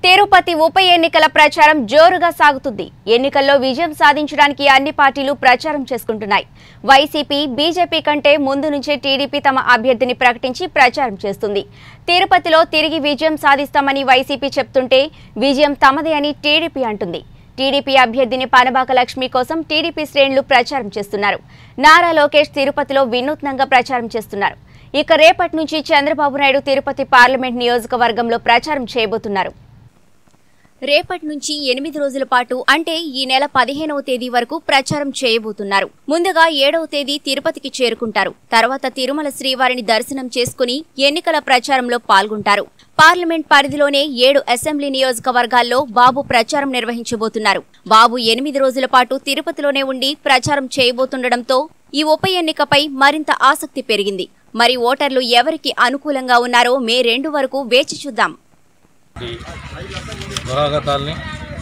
తిరుపతి ఉప ఎన్నికల ప్రచారం జోరుగా సాగుతుంది ఎన్నికల్లో విజయం సాధించడానికి అన్ని పార్టీలు ప్రచారం చేసుకుంటున్నాయి వైసీపీ బీజేపీ కంటే ముందు నుంచే టీడీపీ తమ అభ్యర్థిని ప్రకటించి ప్రచారం చేస్తుంది తిరుపతిలో తిరిగి విజయం సాధిస్తామని వైసీపీ చెప్తుంటే విజయం తమదే అని టీడీపీ అంటుంది టీడీపీ అభ్యర్థిని పనబాక లక్ష్మి కోసం టీడీపీ శ్రేణులు ప్రచారం చేస్తున్నారు నారా లోకేష్ తిరుపతిలో వినూత్నంగా ప్రచారం చేస్తున్నారు ఇక రేపటి నుంచి చంద్రబాబు నాయుడు తిరుపతి పార్లమెంట్ నియోజకవర్గంలో ప్రచారం చేయబోతున్నారు రేపటి నుంచి ఎనిమిది రోజుల పాటు అంటే ఈ నెల పదిహేనవ తేదీ వరకు ప్రచారం చేయబోతున్నారు ముందుగా ఏడవ తేదీ తిరుపతికి చేరుకుంటారు తర్వాత తిరుమల శ్రీవారిని దర్శనం చేసుకుని ఎన్నికల ప్రచారంలో పాల్గొంటారు పార్లమెంట్ పరిధిలోనే ఏడు అసెంబ్లీ నియోజకవర్గాల్లో బాబు ప్రచారం నిర్వహించబోతున్నారు బాబు ఎనిమిది రోజుల పాటు తిరుపతిలోనే ఉండి ప్రచారం చేయబోతుండటంతో ఈ ఉప ఎన్నికపై మరింత ఆసక్తి పెరిగింది మరి ఓటర్లు ఎవరికి అనుకూలంగా ఉన్నారో మే రెండు వరకు వేచి చూద్దాం ఈ దురాగతాల్ని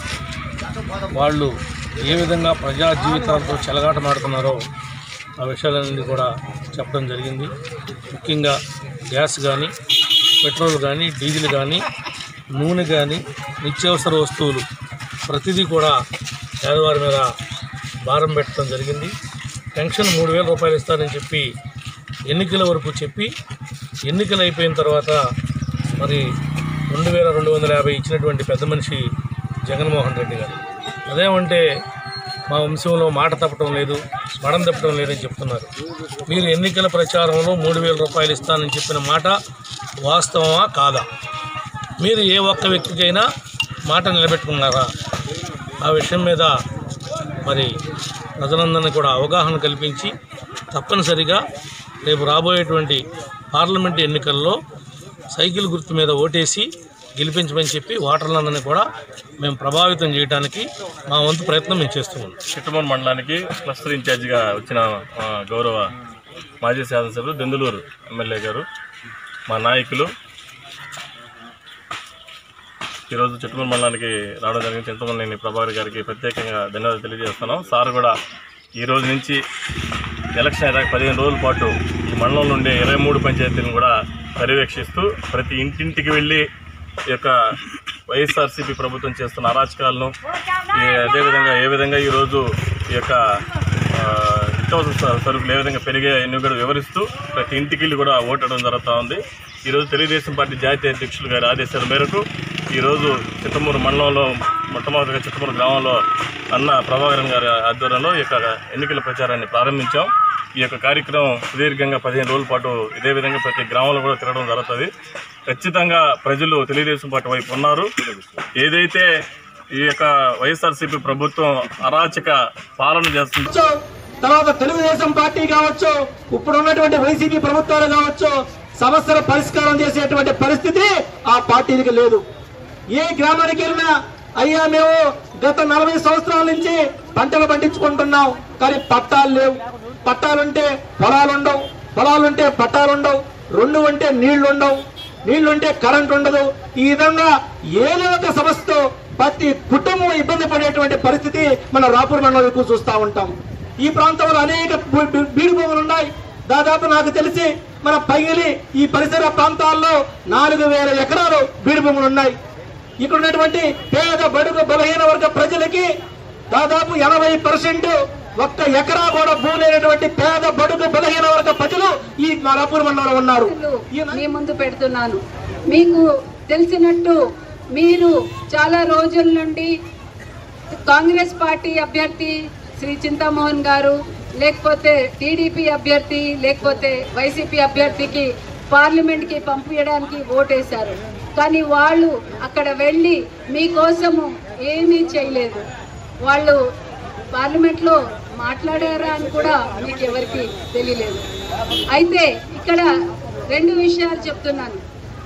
వాళ్ళు ఏ విధంగా ప్రజా జీవితాలతో చెలగాటమాడుతున్నారో ఆ విషయాలన్నీ కూడా చెప్పడం జరిగింది ముఖ్యంగా గ్యాస్ కానీ పెట్రోల్ కానీ డీజిల్ కానీ నూనె కానీ నిత్యావసర వస్తువులు ప్రతిదీ కూడా పేదవారి మీద భారం పెట్టడం జరిగింది పెన్షన్ మూడు వేల రూపాయలు ఇస్తారని చెప్పి ఎన్నికల వరకు చెప్పి ఎన్నికలు అయిపోయిన తర్వాత మరి రెండు వేల రెండు వందల యాభై ఇచ్చినటువంటి పెద్ద మనిషి జగన్మోహన్ రెడ్డి గారు అదేమంటే మా వంశంలో మాట తప్పటం లేదు స్మరణ తప్పటం లేదని చెప్తున్నారు మీరు ఎన్నికల ప్రచారంలో మూడు వేల రూపాయలు ఇస్తానని చెప్పిన మాట వాస్తవమా కాదా మీరు ఏ ఒక్క వ్యక్తికైనా మాట నిలబెట్టుకున్నారా ఆ విషయం మీద మరి ప్రజలందరినీ కూడా అవగాహన కల్పించి తప్పనిసరిగా రేపు రాబోయేటువంటి పార్లమెంట్ ఎన్నికల్లో సైకిల్ గుర్తు మీద ఓటేసి గెలిపించమని చెప్పి ఓటర్లందరినీ కూడా మేము ప్రభావితం చేయడానికి మా వంతు ప్రయత్నం మేము చేస్తున్నాం చిట్టమూరు మండలానికి క్లస్టర్ ఇన్ఛార్జిగా వచ్చిన ఆ, గౌరవ మాజీ శాసనసభ్యులు దెందులూరు ఎమ్మెల్యే గారు మా నాయకులు ఈరోజు చిట్టమూరు మండలానికి రావడం జరిగింది చింతమనేని ప్రభాకర్ గారికి ప్రత్యేకంగా ధన్యవాదాలు తెలియజేస్తున్నాం సార్ కూడా ఈ రోజు నుంచి ఎలక్షన్ అయ్యాక పదిహేను రోజుల పాటు ఈ మండలంలో ఉండే ఇరవై మూడు పంచాయతీలను కూడా పర్యవేక్షిస్తూ ప్రతి ఇంటింటికి వెళ్ళి ఈ యొక్క వైఎస్ఆర్సీపీ ప్రభుత్వం చేస్తున్న అరాచకాలను ఈ- అదేవిధంగా ఏ విధంగా ఈరోజు ఈ యొక్క ఆ, నిత్యావసర స- సరుకులు ఏ విధంగా పెరిగాయని కూడా వివరిస్తూ ప్రతి ఇంటికి వెళ్ళి కూడా ఓటడం జరుగుతూ ఉంది ఈరోజు తెలుగుదేశం పార్టీ జాతీయ అధ్యక్షులు గారి ఆదేశాల మేరకు ఈరోజు చిత్తమూరు మండలంలో మొట్టమొదటిగా చిత్తమూరు గ్రామంలో అన్న ప్రభాకరన్ గారి ఆధ్వర్యంలో ఈ యొక్క ఎన్నికల ప్రచారాన్ని ప్రారంభించాం ఈ యొక్క కార్యక్రమం సుదీర్ఘంగా పదిహేను రోజుల పాటు ఇదే విధంగా ప్రతి గ్రామంలో కూడా తిరగడం జరుగుతుంది ఖచ్చితంగా ప్రజలు తెలుగుదేశం పార్టీ వైపు ఉన్నారు ఏదైతే ఈ యొక్క వైఎస్ఆర్సీపీ ప్రభుత్వం అరాచక పాలన చేస్తుంది కావచ్చు తర్వాత తెలుగుదేశం పార్టీ కావచ్చు ఇప్పుడు ఉన్నటువంటి వైసీపీ ప్రభుత్వాలు కావచ్చు సమస్యల పరిష్కారం చేసేటువంటి పరిస్థితి ఆ పార్టీలకు లేదు ఏ గ్రామానికి వెళ్ళినా అయ్యా మేము గత నలభై సంవత్సరాల నుంచి పంటలు పండించుకుంటున్నాం కానీ పట్టాలు లేవు పట్టాలుంటే పొలాలుండవు పొలాలుంటే పట్టాలుండవు రెండు ఉంటే నీళ్లుండవు నీళ్లుంటే కరెంట్ ఉండదు ఈ విధంగా ఏదో ఒక సమస్యతో ప్రతి కుటుంబం ఇబ్బంది పడేటువంటి పరిస్థితి మన రాపూర్ మండలం ఎక్కువ చూస్తూ ఉంటాం ఈ ప్రాంతంలో అనేక బీ- బీ- బీడు భూములు ఉన్నాయి దాదాపు నాకు తెలిసి మన పగిలి ఈ పరిసర ప్రాంతాల్లో నాలుగు వేల ఎకరాలు బీడు భూములు ఉన్నాయి ఇక్కడ ఉన్నటువంటి పేద బడుగు బలహీన వర్గ ప్రజలకి దాదాపు ఎనభై పర్సెంట్ ఒక్క ఎకరా కూడా భూమి లేనటువంటి పేద బడుగు బలహీన వర్గ ప్రజలు ఈ మా రాపూర్ మండలంలో ఉన్నారు ఈ మీ ముందు పెడుతున్నాను మీకు తెలిసినట్టు మీరు చాలా రోజుల నుండి కాంగ్రెస్ పార్టీ అభ్యర్థి శ్రీ చింతామోహన్ గారు లేకపోతే టీడీపీ అభ్యర్థి లేకపోతే వైసీపీ అభ్యర్థికి పార్లమెంట్కి పంపించడానికి ఓటేశారు కానీ వాళ్ళు అక్కడ వెళ్ళి మీకోసము ఏమీ చేయలేదు వాళ్ళు పార్లమెంట్లో మాట్లాడారా అని కూడా మీకు ఎవరికి తెలియలేదు అయితే ఇక్కడ రెండు విషయాలు చెప్తున్నాను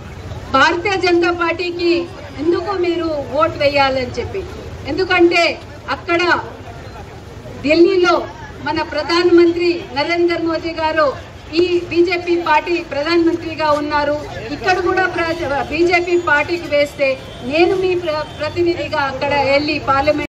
భారతీయ జనతా పార్టీకి ఎందుకు మీరు ఓట్ వేయాలని చెప్పి ఎందుకంటే అక్కడ ఢిల్లీలో మన ప్రధానమంత్రి నరేంద్ర మోదీ గారు ఈ బీజేపీ పార్టీ ప్రధానమంత్రిగా ఉన్నారు ఇక్కడ కూడా బీజేపీ పార్టీకి వేస్తే నేను మీ ప్ర- ప్రతినిధిగా అక్కడ వెళ్ళి పార్లమెంట్